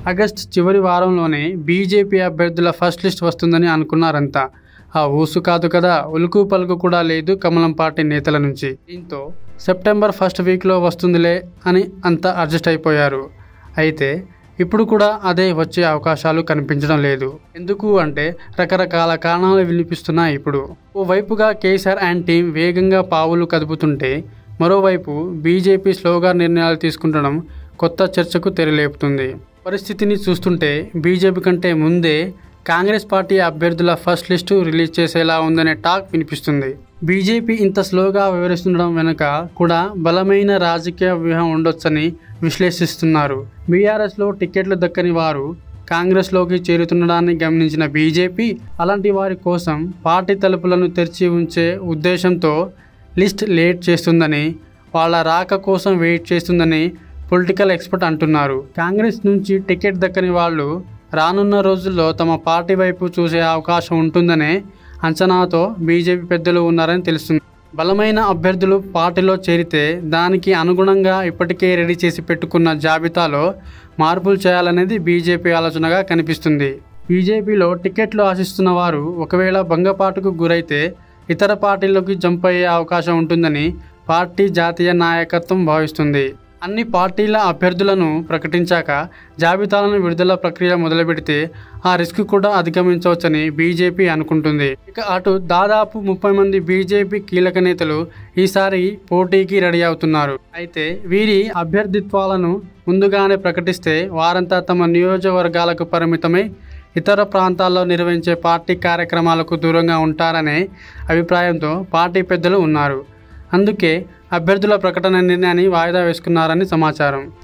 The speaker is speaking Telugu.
ఆగస్ట్ చివరి వారంలోనే బీజేపీ అభ్యర్థుల ఫస్ట్ లిస్ట్ వస్తుందని అనుకున్నారంతా ఆ ఊసు కాదు కదా ఉలుకు పలుకు కూడా లేదు కమలం పార్టీ నేతల నుంచి దీంతో సెప్టెంబర్ ఫస్ట్ వీక్లో వస్తుందిలే అని అంతా అడ్జస్ట్ అయిపోయారు అయితే ఇప్పుడు కూడా అదే వచ్చే అవకాశాలు కనిపించడం లేదు ఎందుకు అంటే రకరకాల కారణాలు వినిపిస్తున్నాయి ఇప్పుడు ఓవైపుగా కేసీఆర్ అండ్ టీం వేగంగా పావులు కదుపుతుంటే మరోవైపు బీజేపీ స్లోగా నిర్ణయాలు తీసుకుంటడం కొత్త చర్చకు తెరలేపుతుంది పరిస్థితిని చూస్తుంటే బీజేపీ కంటే ముందే కాంగ్రెస్ పార్టీ అభ్యర్థుల ఫస్ట్ లిస్టు రిలీజ్ చేసేలా ఉందనే టాక్ వినిపిస్తుంది బీజేపీ ఇంత స్లోగా వివరిస్తుండడం వెనుక కూడా బలమైన రాజకీయ వ్యూహం ఉండొచ్చని విశ్లేషిస్తున్నారు బీఆర్ఎస్లో టికెట్లు దక్కని వారు కాంగ్రెస్లోకి చేరుతుండడాన్ని గమనించిన బీజేపీ అలాంటి వారి కోసం పార్టీ తలుపులను తెరిచి ఉంచే ఉద్దేశంతో లిస్ట్ లేట్ చేస్తుందని వాళ్ళ రాక కోసం వెయిట్ చేస్తుందని పొలిటికల్ ఎక్స్పర్ట్ అంటున్నారు కాంగ్రెస్ నుంచి టికెట్ దక్కని వాళ్ళు రానున్న రోజుల్లో తమ పార్టీ వైపు చూసే అవకాశం ఉంటుందనే అంచనాతో బీజేపీ పెద్దలు ఉన్నారని తెలుస్తుంది బలమైన అభ్యర్థులు పార్టీలో చేరితే దానికి అనుగుణంగా ఇప్పటికే రెడీ చేసి పెట్టుకున్న జాబితాలో మార్పులు చేయాలనేది బీజేపీ ఆలోచనగా కనిపిస్తుంది బీజేపీలో టికెట్లు ఆశిస్తున్న వారు ఒకవేళ భంగపాటుకు గురైతే ఇతర పార్టీల్లోకి జంప్ అయ్యే అవకాశం ఉంటుందని పార్టీ జాతీయ నాయకత్వం భావిస్తుంది అన్ని పార్టీల అభ్యర్థులను ప్రకటించాక జాబితాలను విడుదల ప్రక్రియ మొదలుపెడితే ఆ రిస్క్ కూడా అధిగమించవచ్చని బీజేపీ అనుకుంటుంది ఇక అటు దాదాపు ముప్పై మంది బీజేపీ కీలక నేతలు ఈసారి పోటీకి రెడీ అవుతున్నారు అయితే వీరి అభ్యర్థిత్వాలను ముందుగానే ప్రకటిస్తే వారంతా తమ నియోజకవర్గాలకు పరిమితమై ఇతర ప్రాంతాల్లో నిర్వహించే పార్టీ కార్యక్రమాలకు దూరంగా ఉంటారనే అభిప్రాయంతో పార్టీ పెద్దలు ఉన్నారు అందుకే అభ్యర్థుల ప్రకటన నిర్ణయాన్ని వాయిదా వేసుకున్నారని సమాచారం